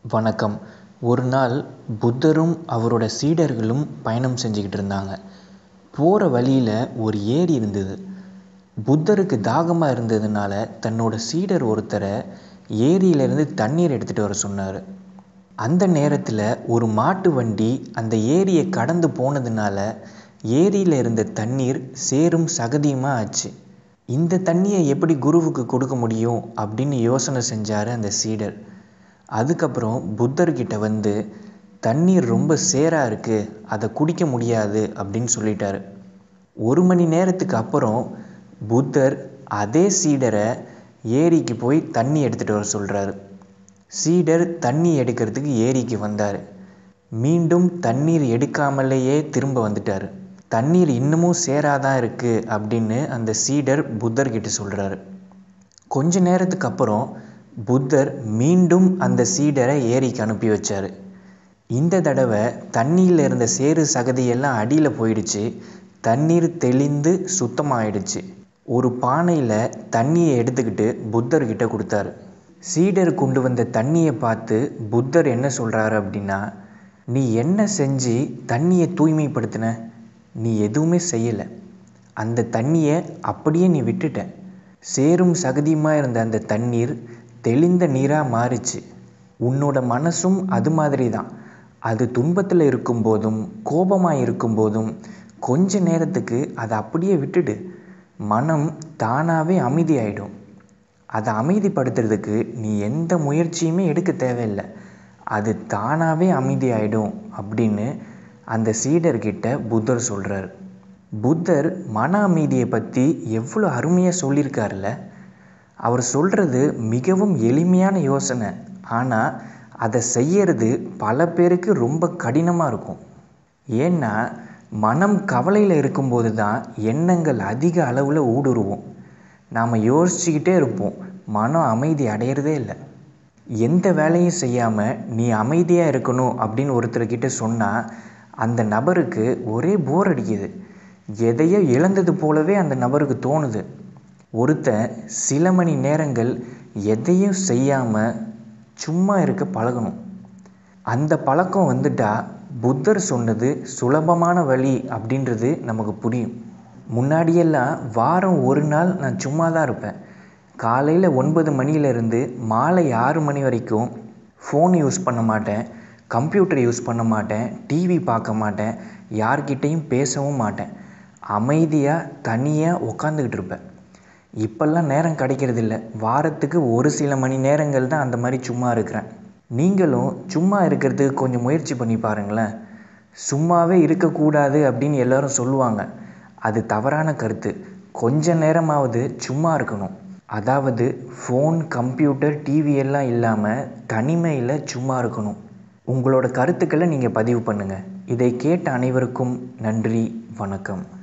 வணக்கம் ஒரு நாள் புத்தரும் அவரோட சீடர்களும் பயணம் செஞ்சுக்கிட்டு இருந்தாங்க போகிற வழியில் ஒரு ஏரி இருந்தது புத்தருக்கு தாகமாக இருந்ததுனால தன்னோட சீடர் ஒருத்தரை ஏரியிலேருந்து தண்ணீர் எடுத்துகிட்டு வர சொன்னார் அந்த நேரத்தில் ஒரு மாட்டு வண்டி அந்த ஏரியை கடந்து போனதுனால ஏரியில் இருந்த தண்ணீர் சேரும் சகதியுமாக ஆச்சு இந்த தண்ணியை எப்படி குருவுக்கு கொடுக்க முடியும் அப்படின்னு யோசனை செஞ்சார் அந்த சீடர் அதுக்கப்புறம் புத்தர்கிட்ட வந்து தண்ணீர் ரொம்ப சேராக இருக்குது அதை குடிக்க முடியாது அப்படின்னு சொல்லிட்டாரு ஒரு மணி நேரத்துக்கு அப்புறம் புத்தர் அதே சீடரை ஏரிக்கு போய் தண்ணி எடுத்துகிட்டு வர சொல்கிறாரு சீடர் தண்ணி எடுக்கிறதுக்கு ஏரிக்கு வந்தார் மீண்டும் தண்ணீர் எடுக்காமலேயே திரும்ப வந்துட்டார் தண்ணீர் இன்னமும் சேராதான் இருக்குது அப்படின்னு அந்த சீடர் புத்தர்கிட்ட சொல்கிறாரு கொஞ்ச நேரத்துக்கு அப்புறம் புத்தர் மீண்டும் அந்த சீடரை ஏரிக்கு அனுப்பி வச்சார் இந்த தடவை தண்ணியில் இருந்த சேறு சகதியெல்லாம் அடியில் போயிடுச்சு தண்ணீர் தெளிந்து சுத்தமாயிடுச்சு ஒரு பானையில் தண்ணியை எடுத்துக்கிட்டு புத்தர்கிட்ட கொடுத்தாரு சீடர் கொண்டு வந்த தண்ணியை பார்த்து புத்தர் என்ன சொல்கிறாரு அப்படின்னா நீ என்ன செஞ்சு தண்ணியை தூய்மைப்படுத்தின நீ எதுவுமே செய்யலை அந்த தண்ணியை அப்படியே நீ விட்டுட்ட சேரும் சகதியுமாக இருந்த அந்த தண்ணீர் தெளிந்த நீராக மாறிச்சு உன்னோட மனசும் அது மாதிரி தான் அது துன்பத்தில் இருக்கும்போதும் கோபமாக இருக்கும்போதும் கொஞ்ச நேரத்துக்கு அதை அப்படியே விட்டுடு மனம் தானாகவே அமைதியாயிடும் அதை அமைதிப்படுத்துறதுக்கு நீ எந்த முயற்சியுமே எடுக்க தேவையில்லை அது தானாகவே அமைதியாயிடும் அப்படின்னு அந்த சீடர்கிட்ட புத்தர் சொல்கிறார் புத்தர் மன அமைதியை பற்றி எவ்வளோ அருமையாக சொல்லியிருக்காருல்ல அவர் சொல்கிறது மிகவும் எளிமையான யோசனை ஆனால் அதை செய்யறது பல பேருக்கு ரொம்ப கடினமாக இருக்கும் ஏன்னா மனம் கவலையில் இருக்கும்போது தான் எண்ணங்கள் அதிக அளவில் ஊடுருவோம் நாம் யோசிச்சுக்கிட்டே இருப்போம் மனம் அமைதி அடையிறதே இல்லை எந்த வேலையும் செய்யாமல் நீ அமைதியாக இருக்கணும் அப்படின்னு ஒருத்தர்கிட்ட சொன்னால் அந்த நபருக்கு ஒரே போர் அடிக்குது எதையோ இழந்தது போலவே அந்த நபருக்கு தோணுது ஒருத்தன் சில மணி நேரங்கள் எதையும் செய்யாமல் சும்மா இருக்க பழகணும் அந்த பழக்கம் வந்துட்டா புத்தர் சொன்னது சுலபமான வழி அப்படின்றது நமக்கு புரியும் முன்னாடியெல்லாம் வாரம் ஒரு நாள் நான் சும்மா தான் இருப்பேன் காலையில் ஒன்பது மணியிலேருந்து மாலை ஆறு மணி வரைக்கும் ஃபோன் யூஸ் பண்ண மாட்டேன் கம்ப்யூட்டர் யூஸ் பண்ண மாட்டேன் டிவி பார்க்க மாட்டேன் யார்கிட்டையும் பேசவும் மாட்டேன் அமைதியாக தனியாக உக்காந்துக்கிட்டு இருப்பேன் இப்போல்லாம் நேரம் கிடைக்கிறதில்ல வாரத்துக்கு ஒரு சில மணி நேரங்கள் தான் அந்த மாதிரி சும்மா இருக்கிறேன் நீங்களும் சும்மா இருக்கிறதுக்கு கொஞ்சம் முயற்சி பண்ணி பாருங்களேன் சும்மாவே இருக்கக்கூடாது அப்படின்னு எல்லாரும் சொல்லுவாங்க அது தவறான கருத்து கொஞ்ச நேரமாவது சும்மா இருக்கணும் அதாவது ஃபோன் கம்ப்யூட்டர் டிவி எல்லாம் இல்லாமல் தனிமையில் சும்மா இருக்கணும் உங்களோட கருத்துக்களை நீங்கள் பதிவு பண்ணுங்கள் இதை கேட்ட அனைவருக்கும் நன்றி வணக்கம்